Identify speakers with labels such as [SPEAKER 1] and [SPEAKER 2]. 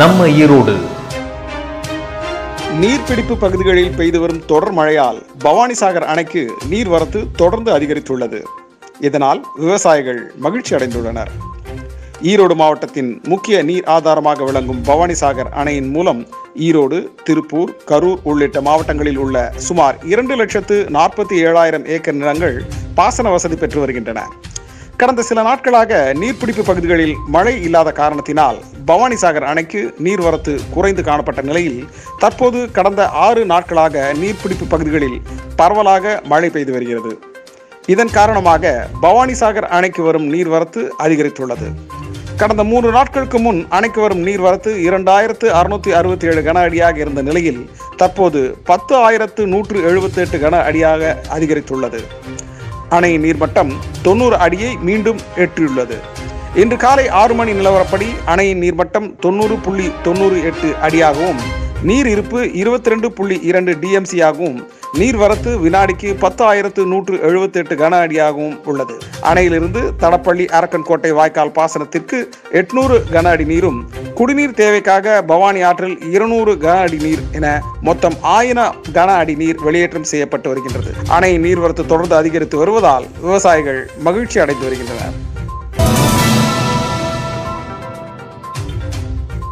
[SPEAKER 1] நம்ம ஈரோடு
[SPEAKER 2] நீர்பிடிப்பு பகுதிகளில் பெய்து வரும் தொடர் மழையால் பவானிசாகர் அணைக்கு நீர்வரத்து தொடர்ந்து அதிகரித்துள்ளது இதனால் விவசாயிகள் மகிழ்ச்சி அடைந்துள்ளனர் ஈரோடு மாவட்டத்தின் முக்கிய நீர் ஆதாரமாக விளங்கும் பவானிசாகர் அணையின் மூலம் ஈரோடு திருப்பூர் கரூர் உள்ளிட்ட மாவட்டங்களில் உள்ள சுமார் இரண்டு லட்சத்து நாற்பத்தி ஏழாயிரம் ஏக்கர் நிலங்கள் பாசன வசதி பெற்று வருகின்றன கடந்த சில நாட்களாக நீர்பிடிப்பு பகுதிகளில் மழை இல்லாத காரணத்தினால் பவானிசாகர் அணைக்கு நீர்வரத்து குறைந்து காணப்பட்ட நிலையில் தற்போது கடந்த ஆறு நாட்களாக நீர்பிடிப்பு பகுதிகளில் பரவலாக மழை பெய்து வருகிறது இதன் காரணமாக பவானிசாகர் அணைக்கு வரும் நீர்வரத்து அதிகரித்துள்ளது கடந்த மூன்று நாட்களுக்கு முன் அணைக்கு வரும் நீர்வரத்து இரண்டாயிரத்து அறுநூத்தி அறுபத்தி ஏழு கன அடியாக இருந்த நிலையில் தற்போது பத்து ஆயிரத்து நூற்று எழுபத்தி எட்டு கன அடியாக அதிகரித்துள்ளது அணையின் நீர்மட்டம் தொண்ணூறு அடியை மீண்டும் எட்டியுள்ளது இன்று காலை ஆறு மணி நிலவரப்படி அணையின் நீர்மட்டம் தொண்ணூறு புள்ளி தொண்ணூறு எட்டு அடியாகவும் நீர் இருப்பு இருபத்தி ரெண்டு புள்ளி இரண்டு டிஎம்சி ஆகவும் நீர்வரத்து வினாடிக்கு பத்து ஆயிரத்து நூற்று எழுபத்தி எட்டு கன அடியாகவும் உள்ளது அணையிலிருந்து தடப்பள்ளி அரக்கன்கோட்டை வாய்க்கால் பாசனத்திற்கு எட்நூறு கன அடி நீரும் குடிநீர் தேவைக்காக பவானி ஆற்றில் இருநூறு கன அடி நீர் என மொத்தம் ஆயிரம் கன அடி நீர் வெளியேற்றம் செய்யப்பட்டு வருகின்றது அணையின் நீர்வரத்து தொடர்ந்து அதிகரித்து வருவதால் விவசாயிகள் மகிழ்ச்சி அடைந்து வருகின்றனர்